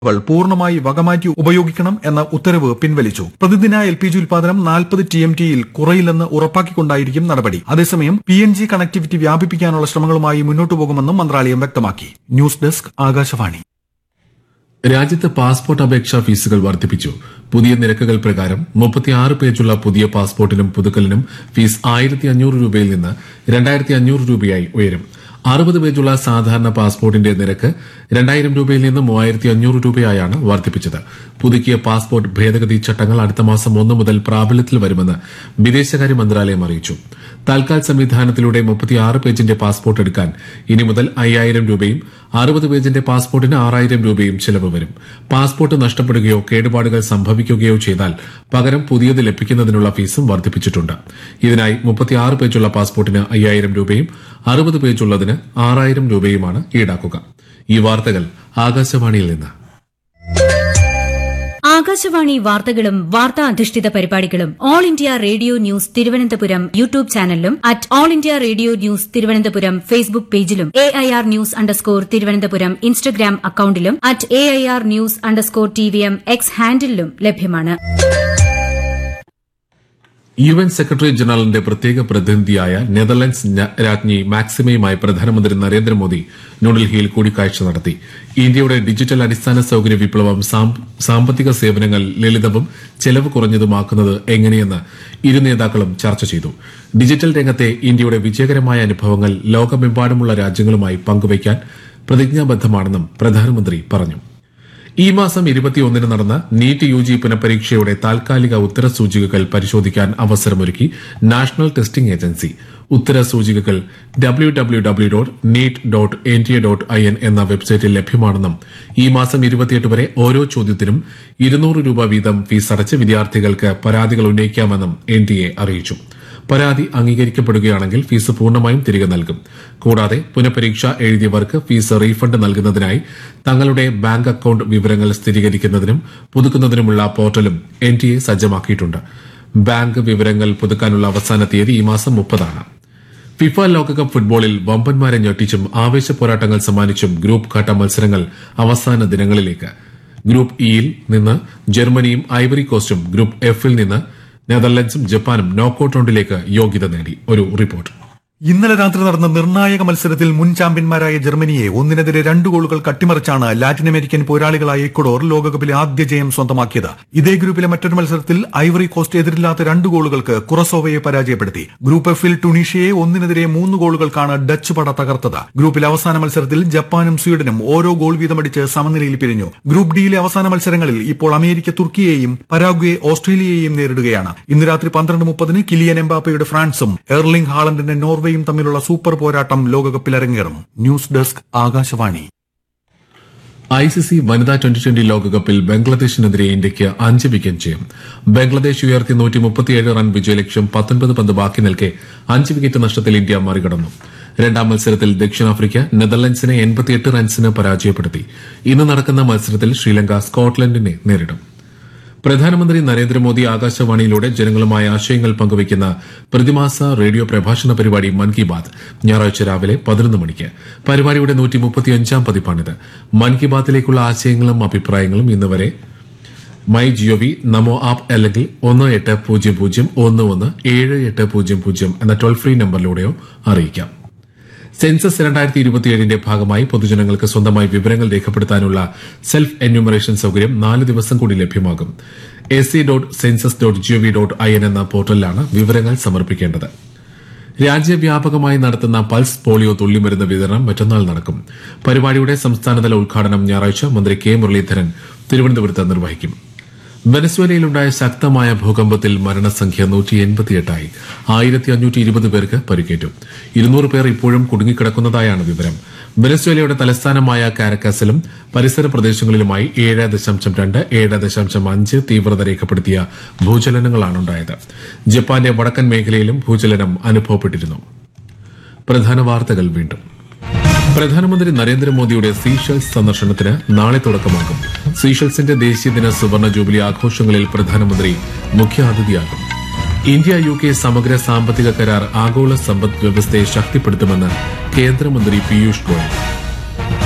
കൾ പൂർണ്ണമായി വകമാറ്റി ഉപയോഗിക്കണം എന്ന ഉത്തരവ് പിൻവലിച്ചു പ്രതിദിന എൽ പി ജി ഉൽപാദനം നാൽപ്പത് ടി എം ടിയിൽ കുറയില്ലെന്ന് ഉറപ്പാക്കിക്കൊണ്ടായിരിക്കും നടപടി അതേസമയം പി എൻ ജി കണക്ടിവിറ്റി വ്യാപിപ്പിക്കാനുള്ള ശ്രമങ്ങളുമായി മുന്നോട്ടു പോകുമെന്നും മന്ത്രാലയം വ്യക്തമാക്കി ന്യൂസ് ഡെസ്ക് ആകാശവാണി രാജ്യത്ത് പാസ്പോർട്ട് അപേക്ഷാ ഫീസുകൾ വർദ്ധിപ്പിച്ചു പുതിയ നിരക്കുകൾ പ്രകാരം മുപ്പത്തിയാറ് പേജുള്ള പുതിയ പാസ്പോർട്ടിനും പുതുക്കലിനും ഫീസ് ആയിരത്തി അഞ്ഞൂറ് രൂപയിൽ നിന്ന് രണ്ടായിരത്തി അഞ്ഞൂറ് രൂപയായി ഉയരും അറുപത് പേജുള്ള സാധാരണ പാസ്പോർട്ടിന്റെ നിരക്ക് രണ്ടായിരം രൂപയിൽ നിന്ന് മൂവായിരത്തി അഞ്ഞൂറ് രൂപയായാണ് വർദ്ധിപ്പിച്ചത് പുതുക്കിയ പാസ്പോർട്ട് ഭേദഗതി ചട്ടങ്ങൾ അടുത്ത മാസം ഒന്ന് മുതൽ പ്രാബല്യത്തിൽ വരുമെന്ന് വിദേശകാര്യ മന്ത്രാലയം അറിയിച്ചു താൽക്കാൽ സംവിധാനത്തിലൂടെ മുപ്പത്തിയാറ് പേജിന്റെ പാസ്പോർട്ട് എടുക്കാൻ ഇനി മുതൽ അയ്യായിരം രൂപയും അറുപത് പേജിന്റെ പാസ്പോർട്ടിന് ആറായിരം രൂപയും ചെലവ് വരും പാസ്പോർട്ട് നഷ്ടപ്പെടുകയോ കേടുപാടുകൾ സംഭവിക്കുകയോ ചെയ്താൽ പകരം പുതിയത് ലഭിക്കുന്നതിനുള്ള ഫീസും വർദ്ധിപ്പിച്ചിട്ടുണ്ട് ഇതിനായി മുപ്പത്തിയാറ് പേജുള്ള പാസ്പോർട്ടിന് അയ്യായിരം രൂപയും അറുപത് പേജുള്ളതിന് ആറായിരം രൂപയുമാണ് ഈടാക്കുക ഈ വാർത്തകൾ ആകാശവാണിയിൽ നിന്ന് ആകാശവാണി വാർത്തകളും വാർത്താ അധിഷ്ഠിത പരിപാടികളും All India Radio news Thiruvananthapuram YouTube ചാനലിലും at All India Radio news Thiruvananthapuram Facebook പേജിലും A I R news underscore Thiruvananthapuram Instagram അക്കൌണ്ടിലും at A I R news underscore T V M X ഹാൻഡിലും ലഭ്യമാണ് യു എൻ സെക്രട്ടറി ജനറലിന്റെ പ്രത്യേക പ്രതിനിധിയായ നെതർലൻഡ്സ് ഞ- രാജ്ഞി മാക്സിമയുമായി പ്രധാനമന്ത്രി നരേന്ദ്രമോദി ന്യൂഡൽഹിയിൽ കൂടിക്കാഴ്ച നടത്തി ഇന്ത്യയുടെ ഡിജിറ്റൽ അടിസ്ഥാന സൌകര്യ വിപ്ലവം സാമ്പ- സാമ്പത്തിക സേവനങ്ങൾ ലളിതവും ചെലവ് കുറഞ്ഞതുമാക്കുന്നത് എങ്ങനെയെന്ന് ഇരു നേതാക്കളും ചർച്ച ചെയ്തു ഡിജിറ്റൽ രംഗത്തെ ഇന്ത്യയുടെ വിജയകരമായ അനുഭവങ്ങൾ ലോകമെമ്പാടുമുള്ള രാജ്യങ്ങളുമായി പങ്കുവയ്ക്കാൻ പ്രതിജ്ഞാബദ്ധമാണെന്നും പ്രധാനമന്ത്രി പറഞ്ഞു ഈ മാസം ഇരുപത്തിയൊന്നിന് നടന്ന നീറ്റ് യു ജി പുനഃപരീക്ഷയുടെ താൽക്കാലിക ഉത്തരസൂചികകൾ പരിശോധിക്കാൻ അവസരമൊരുക്കി നാഷണൽ ടെസ്റ്റിംഗ് ഏജൻസി ഉത്തരസൂചികകൾ W W W dot NEET dot N T A dot I N എന്ന വെബ്സൈറ്റിൽ ലഭ്യമാണെന്നും ഈ മാസം ഇരുപത്തിയെട്ട് വരെ ഓരോ ചോദ്യത്തിനും ഇരുന്നൂറ് രൂപ വീതം ഫീസ് അടച്ച് വിദ്യാർത്ഥികൾക്ക് പരാതികൾ ഉന്നയിക്കാമെന്നും എൻ ടി എ അറിയിച്ചു പരാതി അംഗീകരിക്കപ്പെടുകയാണെങ്കിൽ ഫീസ് പൂർണ്ണമായും തിരികെ നൽകും കൂടാതെ പുനഃപരീക്ഷ എഴുതിയവർക്ക് ഫീസ് റീഫണ്ട് നൽകുന്നതിനായി തങ്ങളുടെ ബാങ്ക് അക്കൌണ്ട് വിവരങ്ങൾ സ്ഥിരീകരിക്കുന്നതിനും പുതുക്കുന്നതിനുമുള്ള പോർട്ടലും എൻ ടി എ സജ്ജമാക്കിയിട്ടുണ്ട് ബാങ്ക് വിവരങ്ങൾ പുതുക്കാനുള്ള അവസാന തീയതി ഈ മാസം മുപ്പതാണ് ഫിഫ ലോകകപ്പ് ഫുട്ബോളിൽ വമ്പന്മാരെ ഞെട്ടിച്ചും ആവേശ പോരാട്ടങ്ങൾ സമ്മാനിച്ചും ഗ്രൂപ്പ് ഘട്ട മത്സരങ്ങൾ അവസാന ദിനങ്ങളിലേക്ക് ഗ്രൂപ്പ് ഇയിൽ നിന്ന് ജർമ്മനിയും ഐവറി കോസ്റ്റും ഗ്രൂപ്പ് എഫിൽ നിന്ന് നെതർലൻഡ്സും ജപ്പാനും നോക്കൌട്ട് റൗണ്ടിലേക്ക് യോഗ്യത നേടി ഒരു റിപ്പോർട്ട് ഇന്നലെ രാത്രി നടന്ന നിർണായക മത്സരത്തിൽ മുൻ ചാമ്പ്യന്മാരായ ജർമ്മനിയെ ഒന്നിനെതിരെ രണ്ട് ഗോളുകൾ കട്ടിമറിച്ചാണ് ലാറ്റിൻ അമേരിക്കൻ പോരാളികളായ ഇക്വഡോർ ലോകകപ്പിലെ ആദ്യ ജയം സ്വന്തമാക്കിയത് ഇതേ ഗ്രൂപ്പിലെ മറ്റൊരു മത്സരത്തിൽ ഐവറി കോസ്റ്റ് എതിരില്ലാത്ത രണ്ട് ഗോളുകൾക്ക് കുറസോവയെ പരാജയപ്പെടുത്തി ഗ്രൂപ്പ് എഫിൽ ടുണീഷ്യയെ ഒന്നിനെതിരെ മൂന്ന് ഗോളുകൾക്കാണ് ഡച്ച് പട തകർത്തത് ഗ്രൂപ്പിലെ അവസാന മത്സരത്തിൽ ജപ്പാനും സ്വീഡനും ഓരോ ഗോൾ വീതമടിച്ച് സമനിലയിൽ പിരിഞ്ഞു ഗ്രൂപ്പ് ഡിയിലെ അവസാന മത്സരങ്ങളിൽ ഇപ്പോൾ അമേരിക്ക തുർക്കിയെയും പരാഗ്വെ ഓസ്ട്രേലിയയെയും നേരിടുകയാണ് ഇന്ന് രാത്രി പന്ത്രണ്ട് മുപ്പതിന് കിലിയൻ എംബാപ്പയുടെ ഫ്രാൻസും എർലിംഗ് ഹാളണ്ടിന്റെ നോർവേയും തമ്മിലുള്ള സൂപ്പർ പോരാട്ടം ലോകകപ്പിൽ അരങ്ങേറും news desk Akashvani I C C വനിതാ ട്വന്റി ട്വന്റി ലോകകപ്പിൽ ബംഗ്ലാദേശിനെതിരെ ഇന്ത്യയ്ക്ക് അഞ്ച് വിക്കറ്റ് ജയം ബംഗ്ലാദേശ് ഉയർത്തി നൂറ്റി മുപ്പത്തിയേഴ് റൺ വിജയലക്ഷ്യം പത്തൊൻപത് പന്ത് ബാക്കി നിൽക്കെ അഞ്ച് വിക്കറ്റ് നഷ്ടത്തിൽ ഇന്ത്യ മറികടന്നു രണ്ടാം മത്സരത്തിൽ ദക്ഷിണാഫ്രിക്ക നെതർലൻഡ്സിനെ എൺപത്തിയെട്ട് റൺസിന് പരാജയപ്പെടുത്തി ഇന്ന് നടക്കുന്ന മത്സരത്തിൽ ശ്രീലങ്ക സ്കോട്ട്ലൻഡിനെ നേരിടും പ്രധാനമന്ത്രി നരേന്ദ്രമോദി ആകാശവാണിയിലൂടെ ജനങ്ങളുമായി ആശയങ്ങൾ പങ്കുവയ്ക്കുന്ന പ്രതിമാസ റേഡിയോ പ്രഭാഷണ പരിപാടി മൻ കി ബാത് ഞായറാഴ്ച രാവിലെ പതിനൊന്ന് മണിക്ക് പരിപാടിയുടെ നൂറ്റി മുപ്പത്തിയഞ്ചാം പതിപ്പാണിത് മൻ കി ബാത്തിലേക്കുള്ള ആശയങ്ങളും അഭിപ്രായങ്ങളും ഇന്ന് വരെ മൈ ജിഒവി നമോ ആപ്പ് അല്ലെങ്കിൽ ഒന്ന് എട്ട് പൂജ്യം പൂജ്യം ഒന്ന് ഒന്ന് ഏഴ് എട്ട് പൂജ്യം പൂജ്യം എന്ന ടോൾ ഫ്രീ നമ്പറിലൂടെയോ അറിയിക്കാം സെൻസസ് രണ്ടായിരത്തി ഇരുപത്തിയേഴിന്റെ ഭാഗമായി പൊതുജനങ്ങൾക്ക് സ്വന്തമായി വിവരങ്ങൾ രേഖപ്പെടുത്താനുള്ള സെൽഫ് എന്യൂമറേഷൻ സൌകര്യം നാല് ദിവസം കൂടി ലഭ്യമാകും S C dot census dot gov dot I N എന്ന പോർട്ടലിലാണ് വിവരങ്ങൾ സമർപ്പിക്കേണ്ടത് രാജ്യവ്യാപകമായി നടത്തുന്ന പൾസ് പോളിയോ തുള്ളിമരുന്ന് വിതരണം മറ്റന്നാൾ നടക്കും പരിപാടിയുടെ സംസ്ഥാനതല ഉദ്ഘാടനം ഞായറാഴ്ച മന്ത്രി കെ മുരളീധരൻ തിരുവനന്തപുരത്ത് നിർവഹിക്കും വെനസ്വേലയിലുണ്ടായ ശക്തമായ ഭൂകമ്പത്തിൽ മരണസംഖ്യ നൂറ്റി എൺപത്തിയെട്ടായി ആയിരത്തി അഞ്ഞൂറ്റി ഇരുപത് പേർക്ക് പരിക്കേറ്റു ഇരുന്നൂറ് പേർ ഇപ്പോഴും കുടുങ്ങിക്കിടക്കുന്നതായാണ് വിവരം വെനസ്വേലയുടെ തലസ്ഥാനമായ കാരക്കാസിലും പരിസര പ്രദേശങ്ങളിലുമായി ഏഴ് ദശാംശം രണ്ട് ഏഴ് ദശാംശം അഞ്ച് തീവ്രത രേഖപ്പെടുത്തിയ ഭൂചലനങ്ങളാണുണ്ടായത് ജപ്പാന്റെ വടക്കൻ മേഖലയിലും ഭൂചലനം അനുഭവപ്പെട്ടിരുന്നു പ്രധാന വാർത്തകൾ വീണ്ടും പ്രധാനമന്ത്രി നരേന്ദ്രമോദിയുടെ സീഷൽസ് സന്ദർശനത്തിന് നാളെ തുടക്കമാകും സീഷൽസിന്റെ ദേശീയദിന സുവർണ ജൂബിലി ആഘോഷങ്ങളിൽ പ്രധാനമന്ത്രി മുഖ്യാതിഥിയാകും ഇന്ത്യ യു കെ സമഗ്ര സാമ്പത്തിക കരാർ ആഗോള സമ്പദ് വ്യവസ്ഥയെ ശക്തിപ്പെടുത്തുമെന്ന് കേന്ദ്രമന്ത്രി പീയൂഷ് ഗോയൽ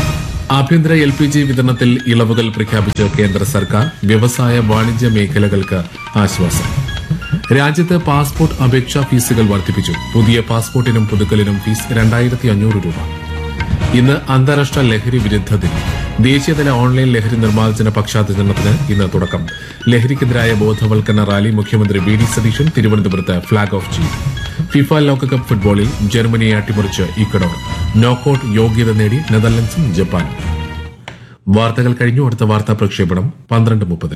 ആഭ്യന്തര എൽ പി ജി വിതരണത്തിൽ ഇളവുകൾ പ്രഖ്യാപിച്ച് കേന്ദ്ര സർക്കാർ വ്യവസായ വാണിജ്യ മേഖലകൾക്ക് ആശ്വാസം രാജ്യത്ത് പാസ്പോർട്ട് അപേക്ഷാ ഫീസുകൾ വർദ്ധിപ്പിച്ചു പുതിയ പാസ്പോർട്ടിനും പുതുക്കലിനും ഫീസ് രണ്ടായിരത്തി അഞ്ഞൂറ് രൂപ ഇന്ന് അന്താരാഷ്ട്ര ലഹരി വിരുദ്ധ ദിനം ദേശീയതല ഓൺലൈൻ ലഹരി നിർമ്മാർജ്ജന പക്ഷാചരണത്തിന് ഇന്ന് തുടക്കം ലഹരിക്കെതിരായ ബോധവൽക്കരണ റാലി മുഖ്യമന്ത്രി വി ഡി സതീശൻ തിരുവനന്തപുരത്ത് ഫ്ളാഗ് ഓഫ് ചെയ്തു ഫിഫ ലോകകപ്പ് ഫുട്ബോളിൽ ജർമ്മനിയെ അട്ടിമറിച്ച് ഇക്കഡോർ നോക്കൌട്ട് യോഗ്യത നേടി നെതർലൻഡ്സും ജപ്പാനും വാർത്തകൾ കഴിഞ്ഞു അടുത്ത വാർത്താ പ്രക്ഷേപണം പന്ത്രണ്ട് മുപ്പതിന്